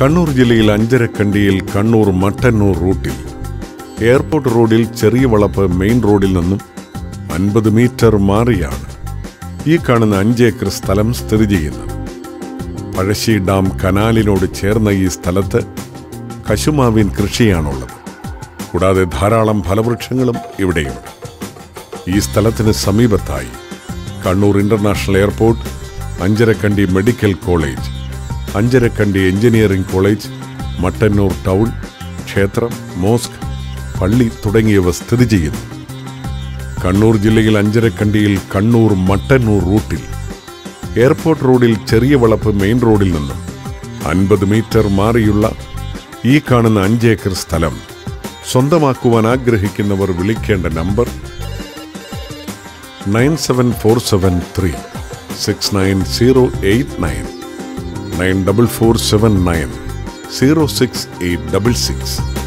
കണ്ണൂർ ജില്ലയിൽ അഞ്ചരക്കണ്ടിയിൽ കണ്ണൂർ മട്ടന്നൂർ റൂട്ടിൽ എയർപോർട്ട് റോഡിൽ ചെറിയ വളപ്പ് മെയിൻ റോഡിൽ നിന്നും അൻപത് മീറ്റർ മാറിയാണ് ഈ കാണുന്ന അഞ്ചേക്കർ സ്ഥലം സ്ഥിതി ചെയ്യുന്നത് പഴശ്ശി ഡാം കനാലിനോട് ചേർന്ന ഈ സ്ഥലത്ത് കശുമാവിൻ കൃഷിയാണുള്ളത് കൂടാതെ ധാരാളം ഫലവൃക്ഷങ്ങളും ഇവിടെയുണ്ട് ഈ സ്ഥലത്തിന് സമീപത്തായി Kannur international airport Anjarakandy medical college Anjarakandy engineering college Mattannur town ക്ഷേത്രം മോസ്ക് പള്ളി തുടങ്ങിയവ സ്ഥിതി ചെയ്യുന്നു കണ്ണൂർ ജില്ലയിൽ അഞ്ചരക്കണ്ടിയിൽ കണ്ണൂർ മട്ടന്നൂർ റൂട്ടിൽ എയർപോർട്ട് റോഡിൽ ചെറിയ വളപ്പ് മെയിൻ റോഡിൽ നിന്നും അൻപത് മീറ്റർ മാറിയുള്ള ഈ കാണുന്ന അഞ്ചേക്കർ സ്ഥലം സ്വന്തമാക്കുവാൻ ആഗ്രഹിക്കുന്നവർ വിളിക്കേണ്ട number nine seven four seven three six nine zero eight nine nine double four seven nine zero six eight double six